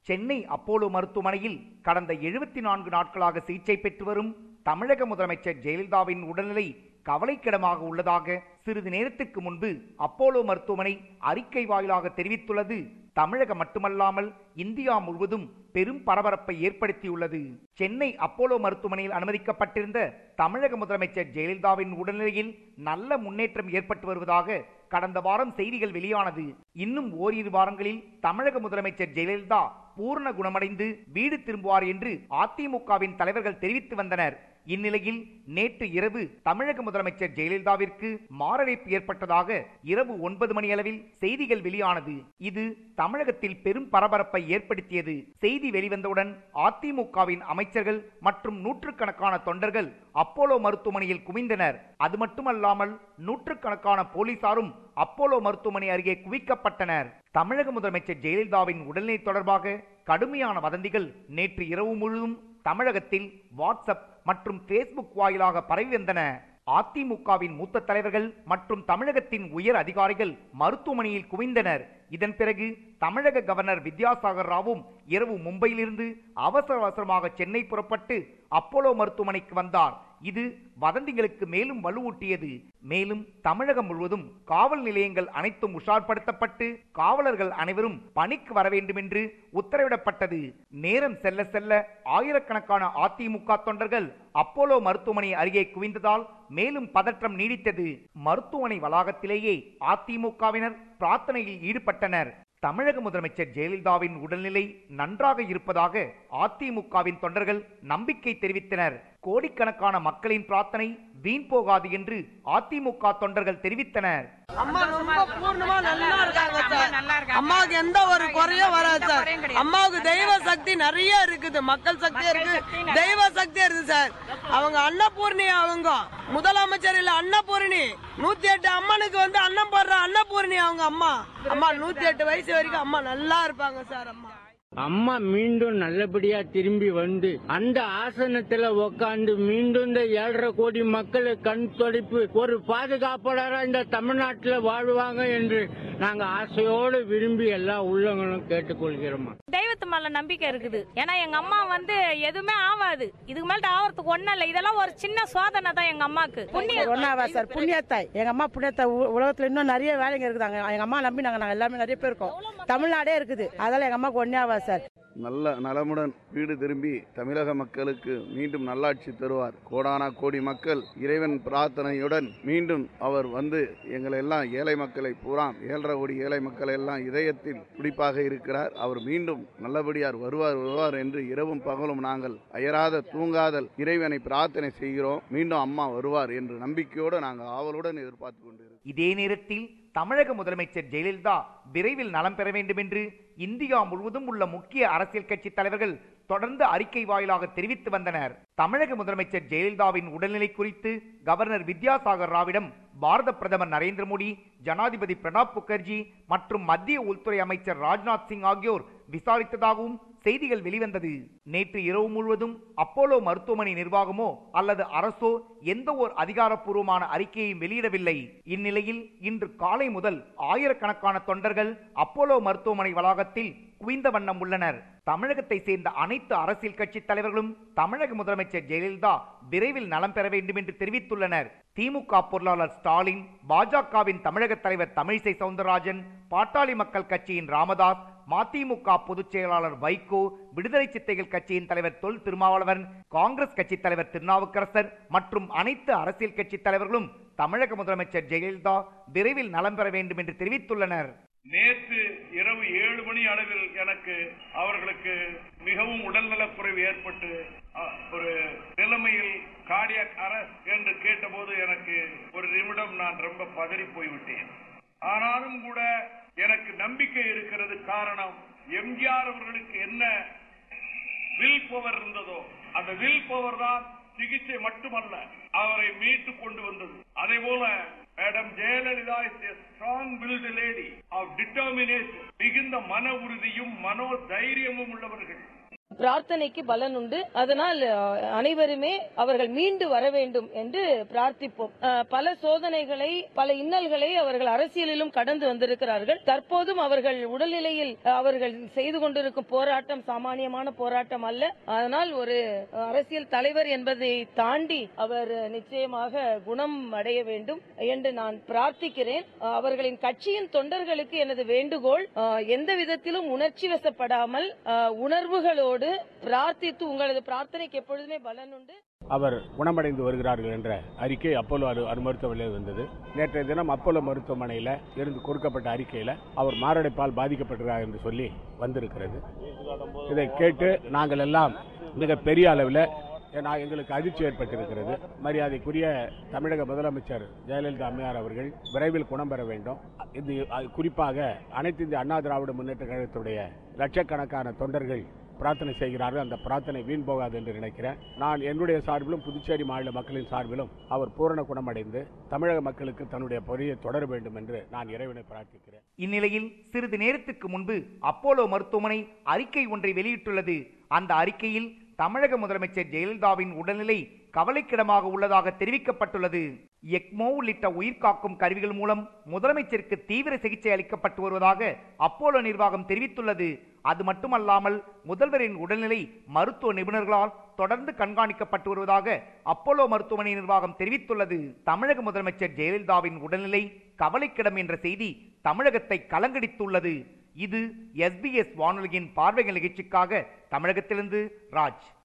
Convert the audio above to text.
Chennai Apollo மருத்துவமனையில் கடந்த எழுபத்தி நான்கு நாட்களாக சிகிச்சை பெற்று வரும் தமிழக முதலமைச்சர் ஜெயலலிதாவின் உடல்நிலை கவலைக்கிடமாக உள்ளதாக சிறிது நேரத்துக்கு முன்பு அப்போலோ மருத்துவமனை அறிக்கை வாயிலாக தெரிவித்துள்ளது தமிழகம் மட்டுமல்லாமல் இந்தியா முழுவதும் பெரும் பரபரப்பை ஏற்படுத்தியுள்ளது சென்னை அப்போலோ மருத்துவமனையில் அனுமதிக்கப்பட்டிருந்த தமிழக முதலமைச்சர் ஜெயலலிதாவின் உடல்நிலையில் நல்ல முன்னேற்றம் ஏற்பட்டு வருவதாக கடந்த வாரம் செய்திகள் வெளியானது இன்னும் ஓரிரு வாரங்களில் தமிழக முதலமைச்சர் ஜெயலலிதா பூர்ண குணமடைந்து வீடு திரும்புவார் என்று அதிமுகவின் தலைவர்கள் தெரிவித்து வந்தனர் இந்நிலையில் நேற்று இரவு தமிழக முதலமைச்சர் ஜெயலலிதாவிற்கு மாரடைப்பு ஏற்பட்டதாக இரவு ஒன்பது மணி அளவில் செய்திகள் வெளியானது இது தமிழகத்தில் பெரும் பரபரப்பை ஏற்படுத்தியது செய்தி வெளிவந்தவுடன் அதிமுகவின் அமைச்சர்கள் மற்றும் நூற்றுக்கணக்கான தொண்டர்கள் அப்போலோ மருத்துவமனையில் குவிந்தனர் அது மட்டுமல்லாமல் நூற்றுக்கணக்கான போலீசாரும் அப்போலோ மருத்துவமனை அருகே குவிக்கப்பட்டனர் தமிழக முதலமைச்சர் ஜெயலலிதாவின் உடல்நிலை தொடர்பாக கடுமையான வதந்திகள் நேற்று இரவு முழுவதும் தமிழகத்தில் வாட்ஸ்அப் மற்றும் பேஸ்புக் வாயிலாக பரவி வந்தன அதிமுகவின் மூத்த தலைவர்கள் மற்றும் தமிழகத்தின் உயர் அதிகாரிகள் மருத்துவமனையில் குவிந்தனர் இதன் பிறகு தமிழக கவர்னர் வித்யாசாகர் ராவும் இரவு மும்பையிலிருந்து அவசர அவசரமாக சென்னை புறப்பட்டு அப்போலோ மருத்துவமனைக்கு வந்தார் இது வதந்திகளுக்கு மேலும் வலுவூட்டியது மேலும் தமிழகம் முழுவதும் காவல் நிலையங்கள் அனைத்தும் உஷார்படுத்தப்பட்டு காவலர்கள் அனைவரும் பணிக்கு வர வேண்டும் என்று உத்தரவிடப்பட்டது நேரம் செல்ல செல்ல ஆயிரக்கணக்கான அதிமுக தொண்டர்கள் அப்போலோ மருத்துவமனை அருகே குவிந்ததால் மேலும் பதற்றம் நீடித்தது மருத்துவமனை வளாகத்திலேயே அதிமுகவினர் பிரார்த்தனையில் ஈடுபட்டனர் தமிழக முதலமைச்சர் ஜெயலலிதாவின் உடல்நிலை நன்றாக இருப்பதாக அதிமுகவின் தொண்டர்கள் நம்பிக்கை தெரிவித்தனர் கோடிக்கணக்கான மக்களின் பிரார்த்தனை வீண் போகாது என்று அதிமுக தொண்டர்கள் தெரிவித்தனர் அம்மா ரொம்ப பூர்ணமா நல்லா இருக்காங்க சார் அம்மாவுக்கு எந்த ஒரு குறையும் வராது சார் அம்மாவுக்கு தெய்வ சக்தி நிறைய இருக்குது மக்கள் சக்தி இருக்கு தெய்வ சக்தி இருக்கு சார் அவங்க அன்னபூர்ணி அவங்க முதலமைச்சர் இல்ல அன்னபூர்ணி நூத்தி எட்டு அம்மனுக்கு வந்து அன்னம் போடுற அன்னபூர்ணி அவங்க அம்மா அம்மா நூத்தி எட்டு வயசு வரைக்கும் அம்மா நல்லா இருப்பாங்க சார் அம்மா அம்மா மீண்டும் நல்லபடியா திரும்பி வந்து அந்த ஆசனத்துல உக்காந்து மீண்டும் இந்த ஏழரை கோடி மக்களை கண் தொடைப்பு ஒரு பாதுகாப்பாளரா இந்த தமிழ்நாட்டில் வாழ்வாங்க என்று நாங்க ஆசையோடு விரும்பி எல்லா உள்ளங்களும் கேட்டுக்கொள்கிறோம் தெய்வத்து மேல நம்பிக்கை இருக்குது ஏன்னா எங்க அம்மா வந்து எதுவுமே ஆகாது இதுக்கு மேல ஆவறதுக்கு ஒண்ணும் இல்ல இதெல்லாம் ஒரு சின்ன சோதனை தான் எங்க அம்மாக்கு புண்ணிய ஒன்னாவா சார் புண்ணியத்தாய் எங்க அம்மா புண்ணியத்தாய் உ- உலகத்துல இன்னும் நிறைய வேலைங்க இருக்குதாங்க எங்க அம்மா நம்பி நாங்க நாங்க எல்லாமே நிறைய பேர் இருக்கோம் தமிழ்நாடே இருக்குது அதெல்லாம் எங்க அம்மாக்கு ஒன்னே ஆவா சார் நல்ல நலமுடன் வீடு திரும்பி தமிழக மக்களுக்கு மீண்டும் நல்லாட்சி தருவார் கோடானா கோடி மக்கள் இறைவன் பிரார்த்தனையுடன் மீண்டும் அவர் வந்து எங்களை எல்லாம் ஏழை மக்களை பூரா ஏழரை கோடி ஏழை மக்களை எல்லாம் இதயத்தில் துடிப்பாக இருக்கிறார் அவர் மீண்டும் நல்லபடியார் வருவார் வருவார் என்று இரவும் பகலும் நாங்கள் அயராத தூங்காதல் இறைவனை பிரார்த்தனை செய்கிறோம் மீண்டும் அம்மா வருவார் என்று நம்பிக்கையோடு நாங்கள் ஆவலுடன் எதிர்பார்த்து கொண்டிருக்கிறோம் இதே நேரத்தில் தமிழக முதலமைச்சர் ஜெயலலிதா விரைவில் நலம் பெற வேண்டும் என்று இந்தியா முழுவதும் உள்ள முக்கிய அரசியல் கட்சி தலைவர்கள் தொடர்ந்து அறிக்கை வாயிலாக தெரிவித்து வந்தனர் தமிழக முதலமைச்சர் ஜெயலலிதாவின் உடல்நிலை குறித்து கவர்னர் வித்யாசாகர் ராவிடம் பாரத பிரதமர் நரேந்திர மோடி ஜனாதிபதி பிரணாப் முகர்ஜி மற்றும் மத்திய உள்துறை அமைச்சர் ராஜ்நாத் சிங் ஆகியோர் விசாரித்ததாகவும் செய்திகள் வெளிவந்தது நேற்று இரவு முழுவதும் அப்போலோ மருத்துவமனை நிர்வாகமோ அல்லது அரசோ எந்த ஒரு அதிகாரப்பூர்வமான அறிக்கையையும் வெளியிடவில்லை இந்நிலையில் இன்று காலை முதல் ஆயிரக்கணக்கான தொண்டர்கள் அப்போலோ மருத்துவமனை வளாகத்தில் குவிந்த வண்ணம் உள்ளனர் தமிழகத்தை சேர்ந்த அனைத்து அரசியல் கட்சி தலைவர்களும் தமிழக முதலமைச்சர் ஜெயலலிதா விரைவில் நலம் பெற வேண்டும் என்று தெரிவித்துள்ளனர் திமுக பொருளாளர் ஸ்டாலின் பாஜகவின் தமிழக தலைவர் தமிழிசை சவுந்தரராஜன் பாட்டாளி மக்கள் கட்சியின் ராமதாஸ் மதிமுக பொதுச் செயலாளர் வைகோ விடுதலை சித்தைகள் கட்சியின் தலைவர் தொல் திருமாவளவன் காங்கிரஸ் கட்சி தலைவர் திருநாவுக்கரசர் மற்றும் அனைத்து அரசியல் கட்சி தலைவர்களும் தமிழக முதலமைச்சர் ஜெயலலிதா விரைவில் நலம் பெற வேண்டும் என்று தெரிவித்துள்ளனர் நேற்று இரவு ஏழு மணி அளவில் எனக்கு அவர்களுக்கு மிகவும் உடல்நலக் குறைவு ஏற்பட்டு அ, ஒரு நிலைமையில் கார்டியாக் அரஸ்ட் என்று கேட்டபோது எனக்கு ஒரு நிமிடம் நான் ரொம்ப பதறி போய்விட்டேன் ஆனாலும் கூட எனக்கு நம்பிக்கை இருக்கிறது காரணம் எம்ஜிஆர் அவர்களுக்கு என்ன வில் பவர் இருந்ததோ அந்த வில் பவர் தான் சிகிச்சை மட்டுமல்ல அவரை மீட்டு கொண்டு வந்தது அதே போல madam Jayalalithaa is a strong built lady of determination மிகுந்த மன உறுதியும் மனோ தைரியமும் உள்ளவர்கள் பிரார்த்தனைக்கு பலன் உண்டு அதனால் அஹ், அனைவருமே அவர்கள் மீண்டு வர வேண்டும் என்று பிரார்த்திப்போம் அஹ், பல சோதனைகளை பல இன்னல்களை அவர்கள் அரசியலிலும் கடந்து வந்திருக்கிறார்கள் தற்போதும் அவர்கள் உடல்நிலையில் அஹ், அவர்கள் செய்து கொண்டிருக்கும் போராட்டம் சாமானியமான போராட்டம் அல்ல அதனால் ஒரு அஹ், அரசியல் தலைவர் என்பதை தாண்டி அவர் அஹ், நிச்சயமாக குணம் அடைய வேண்டும் என்று நான் பிரார்த்திக்கிறேன் அஹ், அவர்களின் கட்சியின் தொண்டர்களுக்கு எனது வேண்டுகோள் அஹ், எந்த விதத்திலும் உணர்ச்சி வசப்படாமல் அஹ், உணர்வுகளோடு பிரார்த்தித்து உங்களது பிரார்த்தனைக்கு எப்பொழுதுமே பலன் உண்டு அவர் குணமடைந்து வருகிறார்கள் என்ற அறிக்கை அப்போலோ அரு அரு மருத்துவமனையில் வந்தது நேற்றைய தினம் அப்போலோ மருத்துவமனையில் இருந்து கொடுக்கப்பட்ட அறிக்கையில் அவர் மாரடைப்பால் பாதிக்கப்பட்டிருக்கிறார் என்று சொல்லி வந்திருக்கிறது இதை கேட்டு நாங்கள் எல்லாம் மிக பெரிய அளவில் நான் எங்களுக்கு அதிர்ச்சி ஏற்பட்டிருக்கிறது மரியாதைக்குரிய தமிழக முதலமைச்சர் ஜெயலலிதா அம்மையார் அவர்கள் விரைவில் குணம் பெற வேண்டும் இது அது குறிப்பாக அனைத்து இந்திய அண்ணா திராவிட முன்னேற்ற கழகத்துடைய லட்சக்கணக்கான தொண்டர்கள் பிரார்த்தனை செய்கிறார்கள் அந்த பிரார்த்தனை வீண் போகாது என்று நினைக்கிறேன் நான் என்னுடைய சார்பிலும் புதுச்சேரி மாநில மக்களின் சார்பிலும் அவர் பூரண குணமடைந்து தமிழக மக்களுக்கு தன்னுடைய பொறியை தொடர வேண்டும் என்று நான் இறைவனை பிரார்த்திக்கிறேன் இந்நிலையில் சிறிது நேரத்துக்கு முன்பு அப்போலோ மருத்துவமனை அறிக்கை ஒன்றை வெளியிட்டுள்ளது அந்த அறிக்கையில் தமிழக முதலமைச்சர் ஜெயலலிதாவின் உடல்நிலை கவலைக்கிடமாக உள்ளதாக தெரிவிக்கப்பட்டுள்ளது எக்மோ உள்ளிட்ட உயிர்காக்கும் கருவிகள் மூலம் முதலமைச்சருக்கு தீவிர சிகிச்சை அளிக்கப்பட்டு வருவதாக அப்போலோ நிர்வாகம் தெரிவித்துள்ளது அது மட்டுமல்லாமல் முதல்வரின் உடல்நிலை மருத்துவ நிபுணர்களால் தொடர்ந்து கண்காணிக்கப்பட்டு வருவதாக அப்போலோ மருத்துவமனை நிர்வாகம் தெரிவித்துள்ளது தமிழக முதலமைச்சர் ஜெயலலிதாவின் உடல்நிலை கவலைக்கிடம் என்ற செய்தி தமிழகத்தை கலங்கடித்துள்ளது இது எஸ்பிஎஸ் வானொலியின் பார்வைகள் நிகழ்ச்சிக்காக தமிழகத்திலிருந்து ராஜ்